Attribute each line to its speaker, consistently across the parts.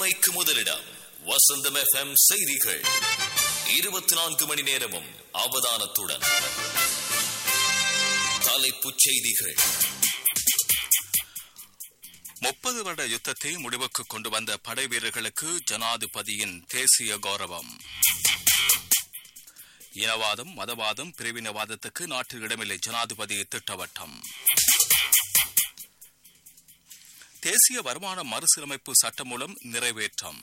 Speaker 1: உண்மைக்கு முதலிடம் வசந்தம் எஃப்எம் செய்திகள் இருபத்தி நான்கு மணி நேரமும் அவதானத்துடன் தலைப்புச் செய்திகள்
Speaker 2: முப்பது வருட யுத்தத்தை முடிவுக்கு கொண்டு வந்த படை வீரர்களுக்கு ஜனாதிபதியின் தேசிய கௌரவம் இனவாதம் மதவாதம் பிரிவினவாதத்துக்கு நாட்டில் இடமில்லை ஜனாதிபதி திட்டவட்டம் தேசிய வருமான மறுசீரமைப்பு சட்டம் மூலம் நிறைவேற்றம்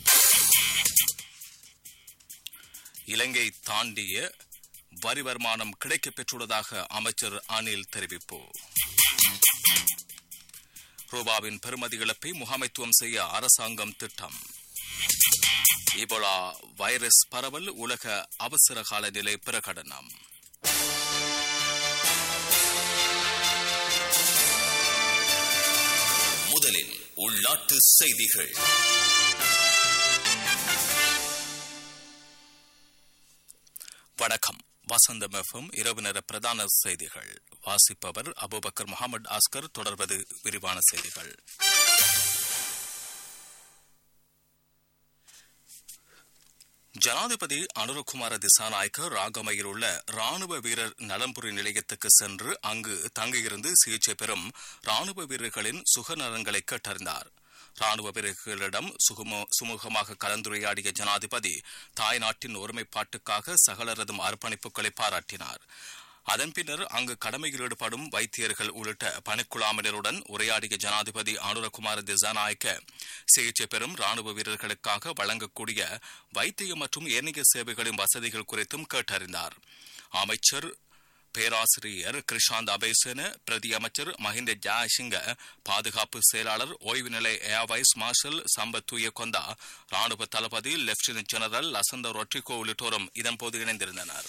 Speaker 2: இலங்கை தாண்டிய வரி வருமானம் கிடைக்கப் பெற்றுள்ளதாக அமைச்சர் அனில் தெரிவிப்பு ரூபாவின் பெறுமதி இழப்பை முகாமைத்துவம் செய்ய அரசாங்கம் திட்டம் இபோலா வைரஸ் பரவல் உலக அவசர கால நிலை பிரகடனம்
Speaker 1: முதலில் உள்நாட்டு செய்திகள்
Speaker 2: வணக்கம் வசந்தம் எஃப்எம் இரவு நேர பிரதான செய்திகள் வாசிப்பவர் அபுபக்கர் முகமது ஆஸ்கர் தொடர்வது விரிவான செய்திகள் ஜனாதிபதி அனுரகுமார திசாநாயக்க ராகமையில் உள்ள ராணுவ வீரர் நலம்புரி நிலையத்துக்கு சென்று அங்கு தங்கியிருந்து சிகிச்சை பெறும் ராணுவ வீரர்களின் சுகநலன்களை கேட்டறிந்தார் ராணுவ வீரர்களிடம் சுகமோ சுமூகமாக கலந்துரையாடிய ஜனாதிபதி தாய் நாட்டின் ஒருமைப்பாட்டுக்காக சகலரதும் அர்ப்பணிப்புகளை பாராட்டினார் அதன் பின்னர் அங்கு கடமையில் ஈடுபடும் வைத்தியர்கள் உள்ளிட்ட பணிக்குழாமினருடன் உரையாடிய ஜனாதிபதி அனுரகுமார திசாநாயக்க சிகிச்சை பெறும் ராணுவ வீரர்களுக்காக வழங்கக்கூடிய வைத்திய மற்றும் ஏனைய சேவைகளின் வசதிகள் குறித்தும் கேட்டறிந்தார் அமைச்சர் பேராசிரியர் கிருஷாந்த் அபேசன பிரதி அமைச்சர் மஹிந்த ஜாசிங்க பாதுகாப்பு செயலாளர் ஓய்வு நிலை air vice marshal Sampath Thuyacontha ராணுவ தளபதி லெப்டினன்ட் ஜெனரல் லசந்த ரொட்ரிகோ உள்ளிட்டோரும் இதன்போது இணைந்திருந்தனர்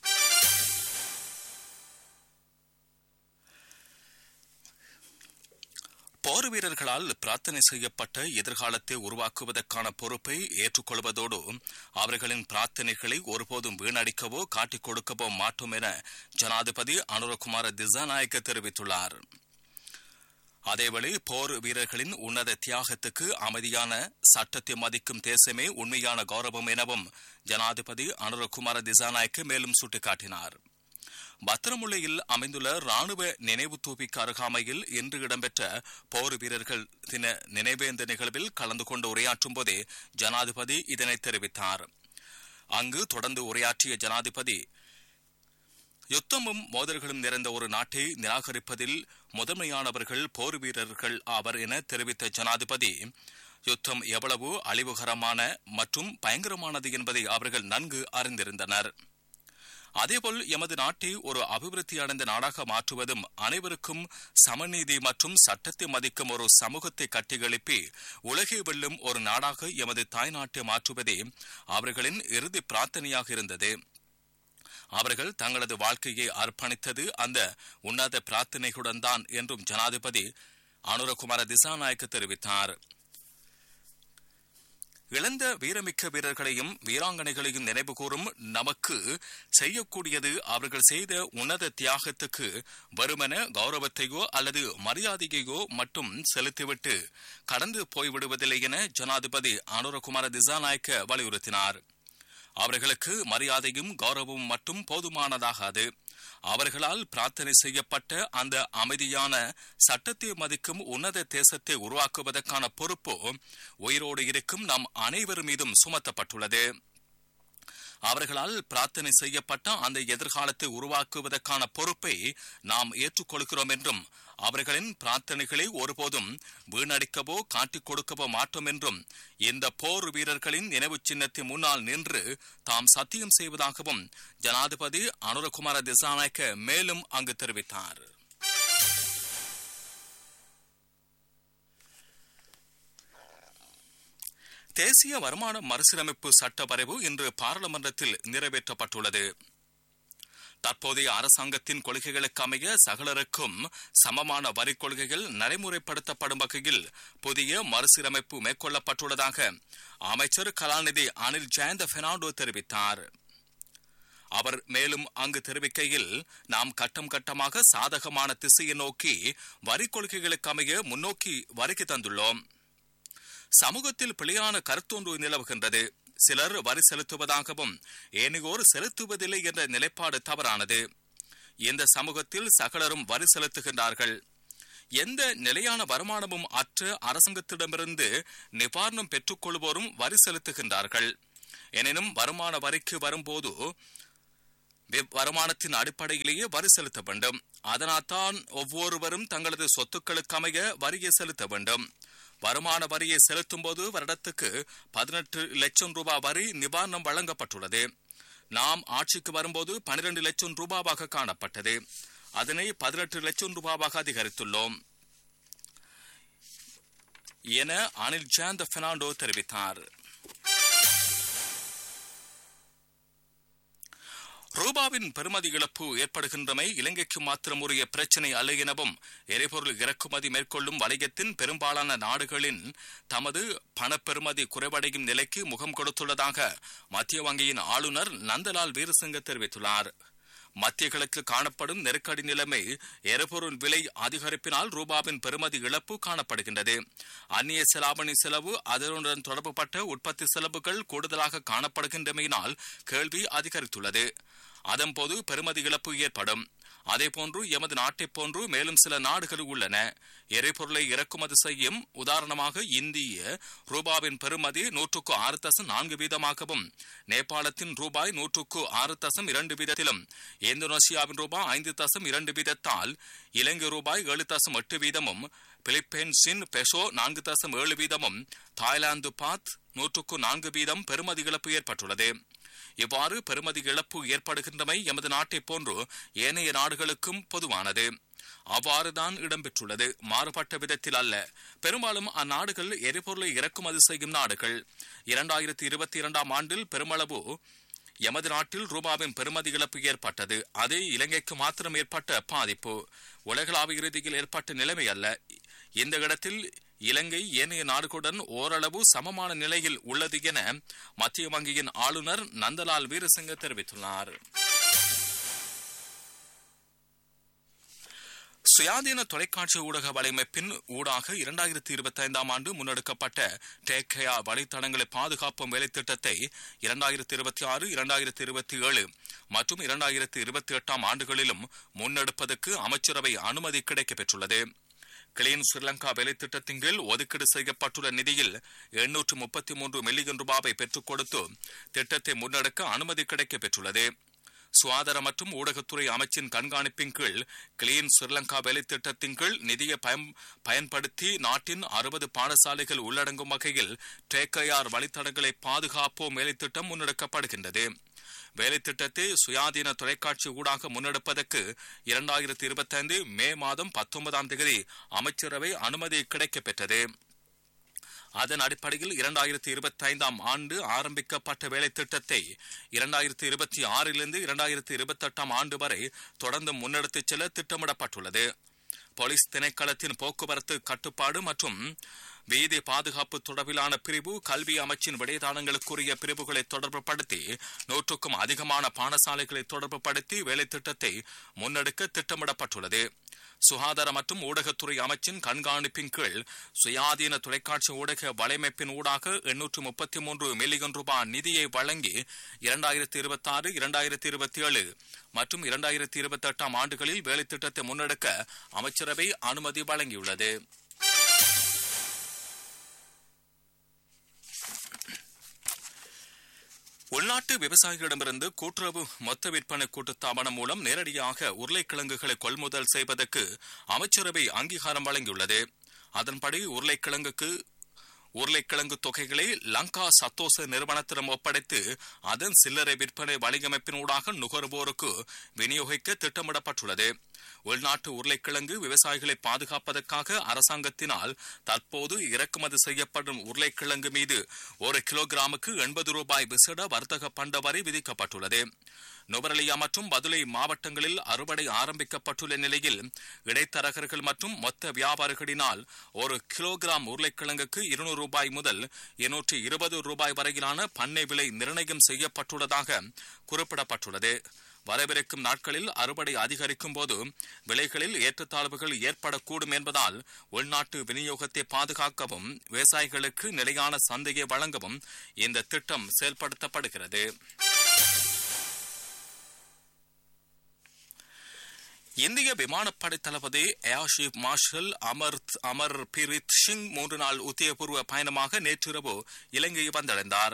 Speaker 2: போர் வீரர்களால் பிரார்த்தனை செய்யப்பட்ட எதிர்காலத்தை உருவாக்குவதற்கான பொறுப்பை ஏற்றுக்கொள்வதோடு அவர்களின் பிரார்த்தனைகளை ஒருபோதும் வீணடிக்கவோ காட்டிக் கொடுக்கவோ மாட்டோம் என ஜனாதிபதி அனுரகுமார திசாநாயக்க தெரிவித்துள்ளார் அதேவேளை போர் வீரர்களின் உன்னத தியாகத்துக்கு அமைதியான சட்டத்தை மதிக்கும் தேசமே உண்மையான கௌரவம் எனவும் ஜனாதிபதி அனுரகுமார திசாநாயக்க மேலும் சுட்டிக்காட்டினார் பத்திரமுல்லையில் அமைந்துள்ள ராணுவ நினைவு தூபிக்கு அருகாமையில் இன்று இடம்பெற்ற போர் வீரர்கள் தின நினைவேந்த நிகழ்வில் கலந்து கொண்டு உரையாற்றும் போதே ஜனாதிபதி இதனை தெரிவித்தார் அங்கு தொடர்ந்து உரையாற்றிய ஜனாதிபதி யுத்தமும் மோதல்களும் நிறைந்த ஒரு நாட்டை நிராகரிப்பதில் முதன்மையானவர்கள் போர் வீரர்கள் ஆவர் என தெரிவித்த ஜனாதிபதி யுத்தம் எவ்வளவு அழிவுகரமான மற்றும் பயங்கரமானது என்பதை அவர்கள் நன்கு அறிந்திருந்தனர் அதேபோல் எமது நாட்டை ஒரு அபிவிருத்தி அடைந்த நாடாக மாற்றுவதும் அனைவருக்கும் சமநீதி மற்றும் சட்டத்தை மதிக்கும் ஒரு சமூகத்தை கட்டியெழுப்பி உலகை வெல்லும் ஒரு நாடாக எமது தாய்நாட்டை மாற்றுவதே அவர்களின் இறுதி பிரார்த்தனையாக இருந்தது அவர்கள் தங்களது வாழ்க்கையை அர்ப்பணித்தது அந்த உன்னத பிரார்த்தனைகளுடன் தான் என்றும் ஜனாதிபதி அனுரகுமார திசாநாயக்க தெரிவித்தார் இழந்த வீரமிக்க வீரர்களையும் வீராங்கனைகளையும் நினைவு கூறும் நமக்கு செய்யக்கூடியது அவர்கள் செய்த உன்னத தியாகத்துக்கு வருமென கௌரவத்தையோ அல்லது மரியாதையையோ மட்டும் செலுத்திவிட்டு கடந்து போய்விடுவதில்லை என ஜனாதிபதி அனுரகுமார திசாநாயக்க வலியுறுத்தினார் அவர்களுக்கு மரியாதையும் கௌரவமும் மட்டும் போதுமானதாகாது அவர்களால் பிரார்த்தனை செய்யப்பட்ட அந்த அமைதியான சட்டத்தை மதிக்கும் உன்னத தேசத்தை உருவாக்குவதற்கான பொறுப்பு உயிரோடு இருக்கும் நம் அனைவர் மீதும் சுமத்தப்பட்டுள்ளது அவர்களால் பிரார்த்தனை செய்யப்பட்ட அந்த எதிர்காலத்தை உருவாக்குவதற்கான பொறுப்பை நாம் ஏற்றுக்கொள்கிறோம் என்றும் அவர்களின் பிரார்த்தனைகளை ஒருபோதும் வீணடிக்கவோ காட்டிக் கொடுக்கவோ மாட்டோம் என்றும் இந்த போர் வீரர்களின் நினைவு சின்னத்தை முன்னால் நின்று தாம் சத்தியம் செய்வதாகவும் ஜனாதிபதி அனுரகுமார திசாநாயக்க மேலும் அங்கு தெரிவித்தார் தேசிய வருமான மறுசீரமைப்பு சட்ட வரைவு இன்று பாராளுமன்றத்தில் நிறைவேற்றப்பட்டுள்ளது தற்போதைய அரசாங்கத்தின் கொள்கைகளுக்கு அமைய சகலருக்கும் சமமான வரி கொள்கைகள் நடைமுறைப்படுத்தப்படும் வகையில் புதிய மறுசீரமைப்பு மேற்கொள்ளப்பட்டுள்ளதாக அமைச்சர் கலாநிதி அனில் ஜெயந்த பெர்னாண்டோ தெரிவித்தார் அவர் மேலும் அங்கு தெரிவிக்கையில் நாம் கட்டம் கட்டமாக சாதகமான திசையை நோக்கி வரி கொள்கைகளுக்கு அமைய முன்னோக்கி வருகை தந்துள்ளோம் சமூகத்தில் பிழையான கருத்தொன்று நிலவுகின்றது சிலர் வரி செலுத்துவதாகவும் ஏனையோர் செலுத்துவதில்லை என்ற நிலைப்பாடு தவறானது இந்த சமூகத்தில் சகலரும் வரி செலுத்துகின்றார்கள் எந்த நிலையான வருமானமும் அற்ற அரசாங்கத்திடமிருந்து நிவாரணம் பெற்றுக் கொள்வோரும் வரி செலுத்துகின்றார்கள் எனினும் வருமான வரிக்கு வரும்போது வி- வருமானத்தின் அடிப்படையிலேயே வரி செலுத்த வேண்டும் அதனால்தான் ஒவ்வொருவரும் தங்களது சொத்துக்களுக்கு அமைய வரியை செலுத்த வேண்டும் வருமான வரியை செலுத்தும் போது வருடத்துக்கு பதினெட்டு லட்சம் ரூபாய் வரி நிவாரணம் வழங்கப்பட்டுள்ளது நாம் ஆட்சிக்கு வரும்போது பனிரெண்டு லட்சம் ரூபாவாக காணப்பட்டது அதனை பதினெட்டு லட்சம் ரூபாவாக அதிகரித்துள்ளோம் என அனில் ஜாந்த பெர்னாண்டோ தெரிவித்தார் ரூபாவின் பெறுமதி இழப்பு ஏற்படுகின்றமை இலங்கைக்கு மாத்திரம் உரிய பிரச்சினை அல்ல எனவும் எரிபொருள் இறக்குமதி மேற்கொள்ளும் வணிகத்தின் பெரும்பாலான நாடுகளின் தமது பணப்பெறுமதி குறைவடையும் நிலைக்கு முகம் கொடுத்துள்ளதாக மத்திய வங்கியின் ஆளுநர் நந்தலால் வீரசிங்க தெரிவித்துள்ளார் மத்திய கிழக்கில் காணப்படும் நெருக்கடி நிலைமை எரிபொருள் விலை அதிகரிப்பினால் ரூபாவின் பெறுமதி இழப்பு காணப்படுகின்றது அந்நிய செலாவணி செலவு அதனுடன் தொடர்புபட்ட உற்பத்தி செலவுகள் கூடுதலாக காணப்படுகின்றமையினால் கேள்வி அதிகரித்துள்ளது அதன்போது பெறுமதி இழப்பு ஏற்படும் அதேபோன்று எமது நாட்டைப் போன்று மேலும் சில நாடுகள் உள்ளன எரிபொருளை இறக்குமதி செய்யும் உதாரணமாக இந்திய ரூபாவின் பெறுமதி நூற்றுக்கு ஆறு தசம் நான்கு வீதமாகவும் நேபாளத்தின் ரூபாய் நூற்றுக்கு ஆறு தசம் இரண்டு வீதத்திலும் இந்தோனேசியாவின் ரூபாய் ஐந்து தசம் இரண்டு வீதத்தால் இலங்கை ரூபாய் ஏழு தசம் எட்டு வீதமும் பிலிப்பைன்ஸின் பெசோ நான்கு தசம் ஏழு வீதமும் தாய்லாந்து பாத் நூற்றுக்கு நான்கு வீதம் பெறுமதி இழப்பு ஏற்பட்டுள்ளது இவ்வாறு பெறுமதி இழப்பு ஏற்படுகின்றமை எமது நாட்டைப் போன்று ஏனைய நாடுகளுக்கும் பொதுவானது அவ்வாறுதான் இடம்பெற்றுள்ளது மாறுபட்ட விதத்தில் அல்ல பெரும்பாலும் அந்நாடுகள் எரிபொருளை இறக்குமதி செய்யும் நாடுகள் இரண்டாயிரத்தி இருபத்தி இரண்டாம் ஆண்டில் பெருமளவு எமது நாட்டில் ரூபாவின் பெறுமதி இழப்பு ஏற்பட்டது அதே இலங்கைக்கு மாத்திரம் ஏற்பட்ட பாதிப்பு உலகளாவிய இறுதியில் ஏற்பட்ட நிலைமை அல்ல இந்த இடத்தில் இலங்கை ஏனைய நாடுகளுடன் ஓரளவு சமமான நிலையில் உள்ளது என மத்திய வங்கியின் ஆளுநர் நந்தலால் வீரசிங்க தெரிவித்துள்ளார் சுயாதீன தொலைக்காட்சி ஊடக வலையமைப்பின் ஊடாக இரண்டாயிரத்தி இருபத்தி ஐந்தாம் ஆண்டு முன்னெடுக்கப்பட்ட டேக்கையா வலைத்தடங்களை பாதுகாப்பும் வேலைத்திட்டத்தை இரண்டாயிரத்தி இருபத்தி ஆறு இரண்டாயிரத்தி இருபத்தி ஏழு மற்றும் இரண்டாயிரத்தி இருபத்தி எட்டாம் ஆண்டுகளிலும் முன்னெடுப்பதற்கு அமைச்சரவை அனுமதி கிடைக்கப் பெற்றுள்ளது கிளீன் ஸ்ரீலங்கா வேலைத்திட்டத்தின் கீழ் ஒதுக்கீடு செய்யப்பட்டுள்ள நிதியில் எண்ணூற்று முப்பத்தி மூன்று மில்லியன் ரூபாவை பெற்றுக் கொடுத்து திட்டத்தை முன்னெடுக்க அனுமதி கிடைக்கப் பெற்றுள்ளது சுகாதார மற்றும் ஊடகத்துறை அமைச்சின் கண்காணிப்பின் கீழ் கிளீன் ஸ்ரீலங்கா வேலை திட்டத்தின் கீழ் நிதியை பயன் பயன்படுத்தி நாட்டின் அறுபது பாடசாலைகள் உள்ளடங்கும் வகையில் டேக்கையார் வழித்தடங்களை பாதுகாப்போம் வேலை திட்டம் முன்னெடுக்கப்படுகின்றது வேலை திட்டத்தை சுயாதீன தொலைக்காட்சி ஊடாக முன்னெடுப்பதற்கு இரண்டாயிரத்தி இருபத்தி ஐந்து மே மாதம் பத்தொன்பதாம் தேதி அமைச்சரவை அனுமதி கிடைக்கப் பெற்றது அதன் அடிப்படையில் இரண்டாயிரத்தி இருபத்தி ஐந்தாம் ஆண்டு ஆரம்பிக்கப்பட்ட வேலை திட்டத்தை இரண்டாயிரத்தி இருபத்தி ஆறிலிருந்து இரண்டாயிரத்தி இருபத்தி எட்டாம் ஆண்டு வரை தொடர்ந்து முன்னெடுத்துச் செல்ல திட்டமிடப்பட்டுள்ளது போலீஸ் திணைக்களத்தின் போக்குவரத்து கட்டுப்பாடு மற்றும் வீதி பாதுகாப்பு தொடர்பிலான பிரிவு கல்வி அமைச்சின் விடைதானங்களுக்குரிய பிரிவுகளை தொடர்புபடுத்தி நூற்றுக்கும் அதிகமான பாடசாலைகளை தொடர்புபடுத்தி வேலை திட்டத்தை முன்னெடுக்க திட்டமிடப்பட்டுள்ளது சுகாதார மற்றும் ஊடகத்துறை அமைச்சின் கண்காணிப்பின் கீழ் சுயாதீன தொலைக்காட்சி ஊடக வலையமைப்பின் ஊடாக எண்ணூற்று முப்பத்தி மூன்று மில்லியன் ரூபாய் நிதியை வழங்கி இரண்டாயிரத்தி இருபத்தி ஆறு இரண்டாயிரத்தி இருபத்தி ஏழு மற்றும் இரண்டாயிரத்தி இருபத்தி எட்டாம் ஆண்டுகளில் வேலை திட்டத்தை முன்னெடுக்க அமைச்சரவை அனுமதி வழங்கியுள்ளது உள்நாட்டு விவசாயிகளிடமிருந்து கூட்டுறவு மொத்த விற்பனை கூட்டுத்தாபனம் மூலம் நேரடியாக உருளைக்கிழங்குகளை கொள்முதல் செய்வதற்கு அமைச்சரவை அங்கீகாரம் வழங்கியுள்ளது அதன்படி உருளைக்கிழங்குக்கு உருளைக்கிழங்கு தொகைகளை லங்கா சத்தோச நிறுவனத்திடம் ஒப்படைத்து அதன் சில்லறை விற்பனை வணிகமைப்பினூடாக நுகர்வோருக்கு விநியோகிக்க திட்டமிடப்பட்டுள்ளது உள்நாட்டு உருளைக்கிழங்கு விவசாயிகளை பாதுகாப்பதற்காக அரசாங்கத்தினால் தற்போது இறக்குமதி செய்யப்படும் உருளைக்கிழங்கு மீது ஒரு கிலோகிராமுக்கு எண்பது ரூபாய் விசேட வர்த்தக பண்ட வரி விதிக்கப்பட்டுள்ளது நுவரலியா மற்றும் பதுளை மாவட்டங்களில் அறுவடை ஆரம்பிக்கப்பட்டுள்ள நிலையில் இடைத்தரகர்கள் மற்றும் மொத்த வியாபாரிகளினால் ஒரு கிலோகிராம் உருளைக்கிழங்குக்கு இருநூறு ரூபாய் முதல் இருநூற்றி இருபது ரூபாய் வரையிலான பண்ணை விலை நிர்ணயம் செய்யப்பட்டுள்ளதாக குறிப்பிடப்பட்டுள்ளது வரவிருக்கும் நாட்களில் அறுவடை அதிகரிக்கும் போது விலைகளில் ஏற்றத்தாழ்வுகள் ஏற்படக்கூடும் என்பதால் உள்நாட்டு விநியோகத்தை பாதுகாக்கவும் விவசாயிகளுக்கு நிலையான சந்தையை வழங்கவும் இந்த திட்டம் செயல்படுத்தப்படுகிறது இந்திய விமானப்படை தளபதி air chief marshal Amar Amar Preet Singh மூன்று நாள் உத்தியபூர்வ பயணமாக நேற்றிரவு இலங்கையை வந்தடைந்தார்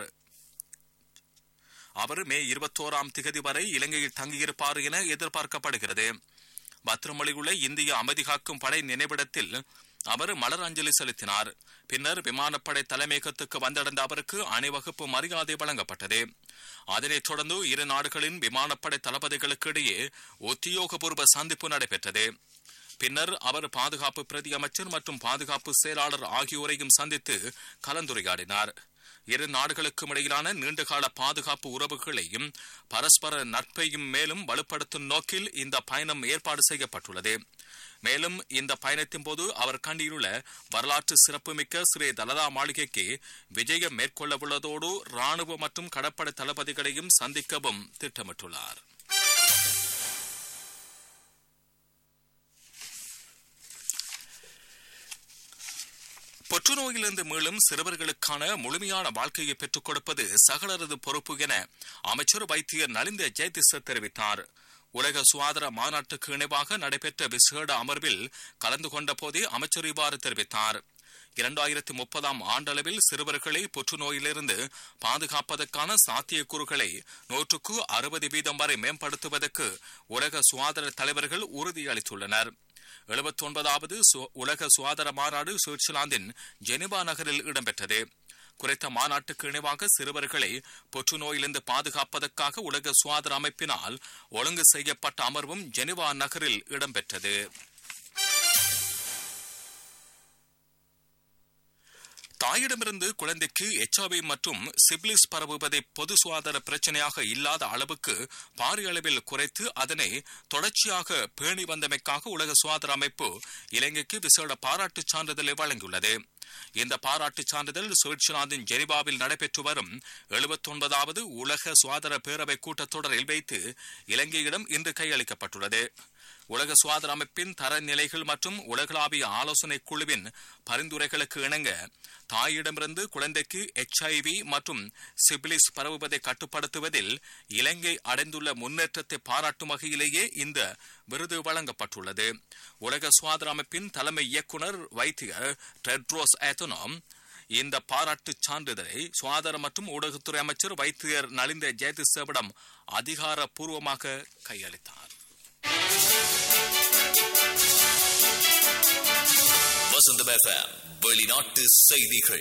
Speaker 2: அவர் மே இருபத்தோராம் திகதி வரை இலங்கையில் தங்கியிருப்பார் என எதிர்பார்க்கப்படுகிறது பத்திரமொழி உள்ள இந்திய அமைதி காக்கும் படை நினைவிடத்தில் அவர் மலர் அஞ்சலி செலுத்தினார் பின்னர் விமானப்படை தலைமையகத்துக்கு வந்தடைந்த அவருக்கு அணிவகுப்பு மரியாதை வழங்கப்பட்டது அதனைத் தொடர்ந்து இரு நாடுகளின் விமானப்படை தளபதிகளுக்கு இடையே உத்தியோகபூர்வ சந்திப்பு நடைபெற்றது பின்னர் அவர் பாதுகாப்பு பிரதி அமைச்சர் மற்றும் பாதுகாப்பு செயலாளர் ஆகியோரையும் சந்தித்து கலந்துரையாடினார் இரு நாடுகளுக்கும் இடையிலான நீண்டகால பாதுகாப்பு உறவுகளையும் பரஸ்பர நட்பையும் மேலும் வலுப்படுத்தும் நோக்கில் இந்த பயணம் ஏற்பாடு செய்யப்பட்டுள்ளது மேலும் இந்த பயணத்தின் போது அவர் கண்டியுள்ள வரலாற்று சிறப்புமிக்க ஸ்ரீ தலதா மாளிகைக்கு விஜயம் மேற்கொள்ளவுள்ளதோடு ராணுவ மற்றும் கடற்படை தளபதிகளையும் சந்திக்கவும் திட்டமிட்டுள்ளார் புற்றுநோயிலிருந்து மீளும் சிறுவர்களுக்கான முழுமையான வாழ்க்கையை பெற்றுக் கொடுப்பது சகலரது பொறுப்பு என அமைச்சர் வைத்தியர் நலிந்த ஜெயதிச தெரிவித்தார் உலக சுகாதார மாநாட்டுக்கு இணைவாக நடைபெற்ற விசேட அமர்வில் கலந்து கொண்ட போதே அமைச்சர் இவ்வாறு தெரிவித்தார் இரண்டாயிரத்தி முப்பதாம் ஆண்டளவில் சிறுவர்களை புற்றுநோயிலிருந்து பாதுகாப்பதற்கான சாத்தியக்கூறுகளை நூற்றுக்கு அறுபது வீதம் வரை மேம்படுத்துவதற்கு உலக சுகாதார தலைவர்கள் உறுதியளித்துள்ளனர் எழுபத்தி ஒன்பதாவது உலக சுகாதார மாநாடு சுவிட்சர்லாந்தின் ஜெனிவா நகரில் இடம்பெற்றது குறித்த மாநாட்டுக்கு இணைவாக சிறுவர்களை புற்றுநோயிலிருந்து பாதுகாப்பதற்காக உலக சுகாதார அமைப்பினால் ஒழுங்கு செய்யப்பட்ட அமர்வும் ஜெனிவா நகரில் இடம்பெற்றது தாயிடமிருந்து குழந்தைக்கு எச்ஐவி மற்றும் சிப்லிஸ் பரவுவதை பொது சுகாதார பிரச்சனையாக இல்லாத அளவுக்கு பாரிய அளவில் குறைத்து அதனை தொடர்ச்சியாக பேணி வந்தமைக்காக உலக சுகாதார அமைப்பு இலங்கைக்கு விசேட பாராட்டு சான்றிதழை வழங்கியுள்ளது இந்த பாராட்டு சான்றிதழ் சுவிட்சர்லாந்தின் ஜெனிவாவில் நடைபெற்று வரும் எழுபத்தி ஒன்பதாவது உலக சுகாதார பேரவை கூட்டத்தொடரில் வைத்து இலங்கையிடம் இன்று கையளிக்கப்பட்டுள்ளது உலக சுகாதார அமைப்பின் தரநிலைகள் மற்றும் உலகளாவிய ஆலோசனை குழுவின் பரிந்துரைகளுக்கு இணங்க தாயிடமிருந்து குழந்தைக்கு எச்ஐவி மற்றும் சிபிலிஸ் பரவுவதை கட்டுப்படுத்துவதில் இலங்கை அடைந்துள்ள முன்னேற்றத்தை பாராட்டும் வகையிலேயே இந்த விருது வழங்கப்பட்டுள்ளது உலக சுகாதார அமைப்பின் தலைமை இயக்குநர் வைத்தியர் டெட்ரோஸ் ஏத்தனோம் இந்த பாராட்டு சான்றிதழை சுகாதார மற்றும் ஊடகத்துறை அமைச்சர் வைத்தியர் நலிந்த ஜெயதிசேவிடம் அதிகாரப்பூர்வமாக கையளித்தார்
Speaker 1: வசந்தம் எஃப்எம் வெளிநாட்டு செய்திகள்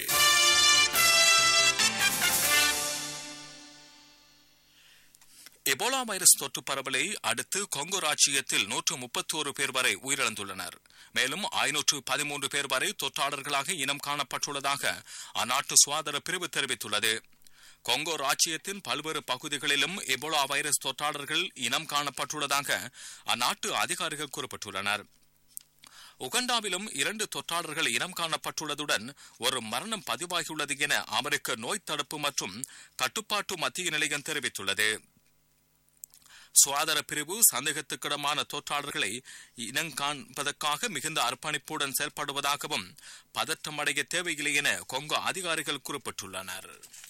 Speaker 2: எபோலா வைரஸ் தொற்று பரவலை அடுத்து கொங்கோ ராச்சியத்தில் நூற்று முப்பத்தோரு பேர் வரை உயிரிழந்துள்ளனர் மேலும் ஐநூற்று பதிமூன்று பேர் வரை தொற்றாளர்களாக இனம் காணப்பட்டுள்ளதாக அந்நாட்டு சுகாதார பிரிவு தெரிவித்துள்ளது கொங்கோ ராச்சியத்தின் பல்வேறு பகுதிகளிலும் எபோலா வைரஸ் தொற்றாளர்கள் இனம் காணப்பட்டுள்ளதாக அந்நாட்டு அதிகாரிகள் குறிப்பிட்டுள்ளனர் உகண்டாவிலும் இரண்டு தொற்றாளர்கள் இனம் காணப்பட்டுள்ளதுடன் ஒரு மரணம் பதிவாகியுள்ளது என அமெரிக்க நோய் தடுப்பு மற்றும் கட்டுப்பாட்டு மத்திய நிலையம் தெரிவித்துள்ளது சுகாதார பிரிவு சந்தேகத்துக்கிடமான தொற்றாளர்களை இனங்காண்பதற்காக மிகுந்த அர்ப்பணிப்புடன் செயல்படுவதாகவும் பதற்றமடைய தேவையில்லை என கொங்கோ அதிகாரிகள் குறிப்பிட்டுள்ளனர்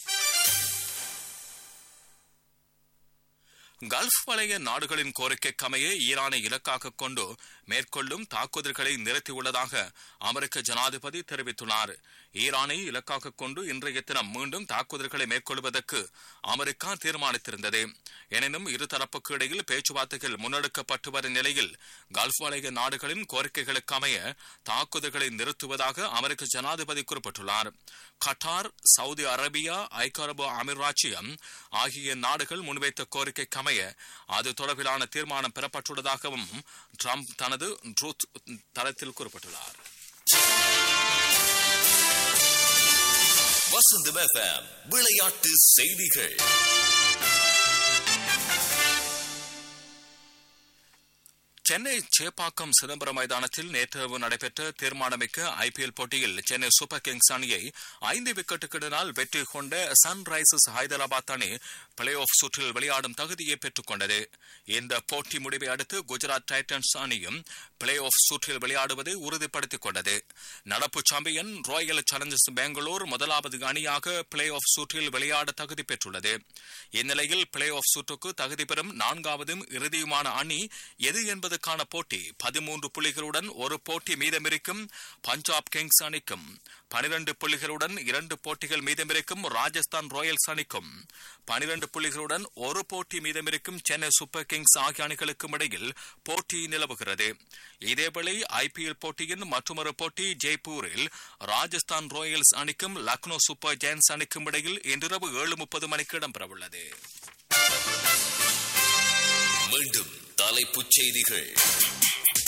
Speaker 2: கல்ஃப் வளைய நாடுகளின் கோரிக்கைக்கமைய ஈரானை இலக்காக கொண்டு மேற்கொள்ளும் தாக்குதல்களை நிறுத்தியுள்ளதாக அமெரிக்க ஜனாதிபதி தெரிவித்துள்ளார் ஈரானை இலக்காக கொண்டு இன்றைய தினம் மீண்டும் தாக்குதல்களை மேற்கொள்வதற்கு அமெரிக்கா தீர்மானித்திருந்தது எனினும் இருதரப்புக்கு இடையில் பேச்சுவார்த்தைகள் முன்னெடுக்கப்பட்டு வரும் நிலையில் கல்ஃப் வளைய நாடுகளின் கோரிக்கைகளுக்கு அமைய தாக்குதல்களை நிறுத்துவதாக அமெரிக்க ஜனாதிபதி குறிப்பிட்டுள்ளார் கட்டார் சவுதி அரேபியா ஐக்கிய அரபு அமீராட்சியம் ஆகிய நாடுகள் முன்வைத்த கோரிக்கைக்கு அமைய அது தொடர்பிலான தீர்மானம் பெறப்பட்டுள்ளதாகவும் ட்ரம்ப் தனது ட்ரூத் தளத்தில் குறிப்பிட்டுள்ளார்
Speaker 1: வசந்தம் எஃப்எம் விளையாட்டு செய்திகள்
Speaker 2: சென்னை சேப்பாக்கம் சிதம்பரம் மைதானத்தில் நேற்று நடைபெற்ற தீர்மானமிக்க ஐபிஎல் போட்டியில் சென்னை சூப்பர் கிங்ஸ் அணியை ஐந்து விக்கெட்டுக்கிடனால் வெற்றி கொண்ட சன்ரைசர்ஸ் ஹைதராபாத் அணி பிளே ஆஃப் சுற்றில் விளையாடும் தகுதியை பெற்றுக் கொண்டது இந்த போட்டி முடிவை அடுத்து குஜராத் டைட்டன்ஸ் அணியும் பிளே ஆஃப் சுற்றில் விளையாடுவதை உறுதிப்படுத்திக் கொண்டது நடப்பு சாம்பியன் ராயல் சேலஞ்சர்ஸ் பெங்களூர் முதலாவது அணியாக பிளே ஆஃப் சுற்றில் விளையாட தகுதி பெற்றுள்ளது இந்நிலையில் பிளே ஆஃப் சுற்றுக்கு தகுதி பெறும் நான்காவதும் இறுதியுமான அணி எது என்பதற்கான போட்டி பதிமூன்று புள்ளிகளுடன் ஒரு போட்டி மீதமிருக்கும் பஞ்சாப் கிங்ஸ் அணிக்கும் பனிரண்டு புள்ளிகளுடன் இரண்டு போட்டிகள் மீதமிருக்கும் ராஜஸ்தான் ராயல்ஸ் அணிக்கும் பனிரண்டு புள்ளிகளுடன் ஒரு போட்டி மீதமிருக்கும் சென்னை சூப்பர் கிங்ஸ் ஆகிய அணிகளுக்கும் இடையில் போட்டி நிலவுகிறது இதேவேளை ஐபிஎல் போட்டியின் மற்றொரு போட்டி ஜெய்ப்பூரில் ராஜஸ்தான் ராயல்ஸ் அணிக்கும் லக்னோ சூப்பர் ஜெயன்ஸ் அணிக்கும் இடையில் இன்றிரவு ஏழு முப்பது மணிக்கு இடம்பெறவுள்ளது
Speaker 1: மீண்டும் தலைப்புச் செய்திகள்